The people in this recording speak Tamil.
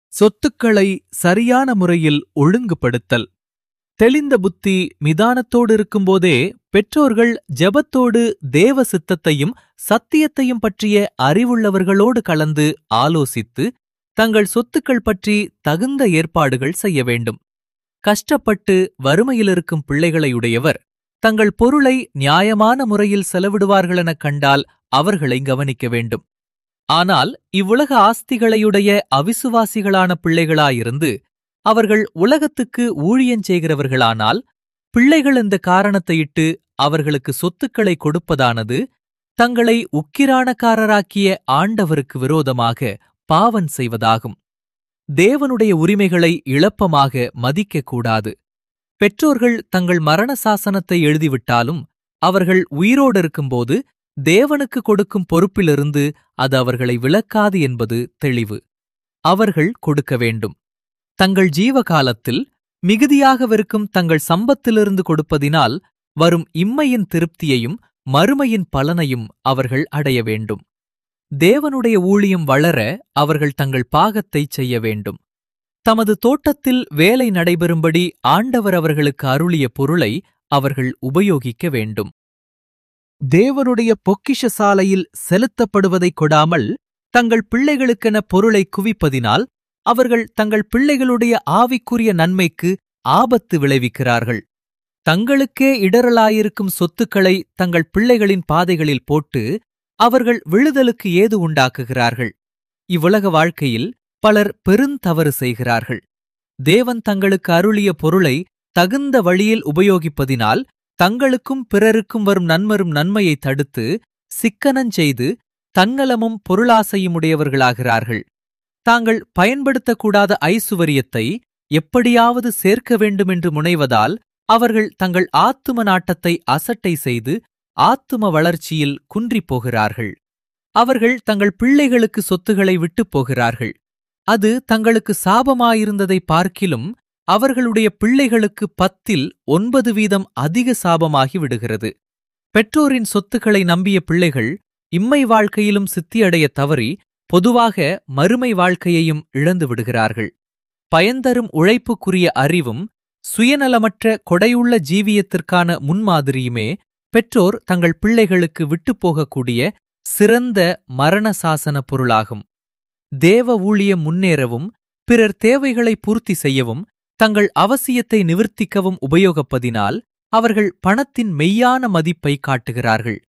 சொத்துக்களை சரியான முறையில் ஒழுங்குபடுத்தல் தெளிந்த புத்தி மிதானத்தோடு இருக்கும்போதே பெற்றோர்கள் ஜெபத்தோடு தேவ சித்தத்தையும் சத்தியத்தையும் பற்றிய அறிவுள்ளவர்களோடு கலந்து ஆலோசித்து தங்கள் சொத்துக்கள் பற்றி தகுந்த ஏற்பாடுகள் செய்ய வேண்டும் கஷ்டப்பட்டு வறுமையிலிருக்கும் பிள்ளைகளையுடையவர் தங்கள் பொருளை நியாயமான முறையில் செலவிடுவார்களெனக் கண்டால் அவர்களை கவனிக்க வேண்டும் ஆனால் இவ்வுலக ஆஸ்திகளையுடைய அவிசுவாசிகளான பிள்ளைகளாயிருந்து அவர்கள் உலகத்துக்கு ஊழியஞ் செய்கிறவர்களானால் பிள்ளைகள் இந்த காரணத்தையிட்டு அவர்களுக்கு சொத்துக்களை கொடுப்பதானது தங்களை உக்கிரானக்காரராக்கிய ஆண்டவருக்கு விரோதமாக பாவன் செய்வதாகும் தேவனுடைய உரிமைகளை இழப்பமாக மதிக்கக்கூடாது பெற்றோர்கள் தங்கள் மரண சாசனத்தை எழுதிவிட்டாலும் அவர்கள் உயிரோடு இருக்கும்போது தேவனுக்கு கொடுக்கும் பொறுப்பிலிருந்து அது அவர்களை விலக்காது என்பது தெளிவு அவர்கள் கொடுக்க வேண்டும் தங்கள் ஜீவகாலத்தில் மிகுதியாகவிருக்கும் தங்கள் சம்பத்திலிருந்து கொடுப்பதினால் வரும் இம்மையின் திருப்தியையும் மறுமையின் பலனையும் அவர்கள் அடைய வேண்டும் தேவனுடைய ஊழியம் வளர அவர்கள் தங்கள் பாகத்தைச் செய்ய வேண்டும் தமது தோட்டத்தில் வேலை நடைபெறும்படி ஆண்டவர் அவர்களுக்கு அருளிய பொருளை அவர்கள் உபயோகிக்க வேண்டும் தேவனுடைய பொக்கிஷ சாலையில் செலுத்தப்படுவதைக் கொடாமல் தங்கள் பிள்ளைகளுக்கென பொருளை குவிப்பதினால் அவர்கள் தங்கள் பிள்ளைகளுடைய ஆவிக்குரிய நன்மைக்கு ஆபத்து விளைவிக்கிறார்கள் தங்களுக்கே இடரலாயிருக்கும் சொத்துக்களை தங்கள் பிள்ளைகளின் பாதைகளில் போட்டு அவர்கள் விழுதலுக்கு ஏது உண்டாக்குகிறார்கள் இவ்வுலக வாழ்க்கையில் பலர் பெருந்தவறு செய்கிறார்கள் தேவன் தங்களுக்கு அருளிய பொருளை தகுந்த வழியில் உபயோகிப்பதினால் தங்களுக்கும் பிறருக்கும் வரும் நன்மரும் நன்மையை தடுத்து சிக்கனஞ்செய்து தன்னலமும் பொருளாசையும் உடையவர்களாகிறார்கள் தாங்கள் பயன்படுத்தக்கூடாத ஐசுவரியத்தை எப்படியாவது சேர்க்க வேண்டுமென்று முனைவதால் அவர்கள் தங்கள் ஆத்தும நாட்டத்தை அசட்டை செய்து ஆத்தும வளர்ச்சியில் குன்றிப் போகிறார்கள் அவர்கள் தங்கள் பிள்ளைகளுக்கு சொத்துகளை விட்டுப் போகிறார்கள் அது தங்களுக்கு சாபமாயிருந்ததை பார்க்கிலும் அவர்களுடைய பிள்ளைகளுக்கு பத்தில் ஒன்பது வீதம் அதிக சாபமாகி விடுகிறது பெற்றோரின் சொத்துக்களை நம்பிய பிள்ளைகள் இம்மை வாழ்க்கையிலும் சித்தியடைய தவறி பொதுவாக மறுமை வாழ்க்கையையும் இழந்து விடுகிறார்கள் பயன்தரும் உழைப்புக்குரிய அறிவும் சுயநலமற்ற கொடையுள்ள ஜீவியத்திற்கான முன்மாதிரியுமே பெற்றோர் தங்கள் பிள்ளைகளுக்கு விட்டுப் போகக்கூடிய சிறந்த மரண சாசன பொருளாகும் தேவ ஊழியம் முன்னேறவும் பிறர் தேவைகளை பூர்த்தி செய்யவும் தங்கள் அவசியத்தை நிவர்த்திக்கவும் உபயோகப்பதினால் அவர்கள் பணத்தின் மெய்யான மதிப்பை காட்டுகிறார்கள்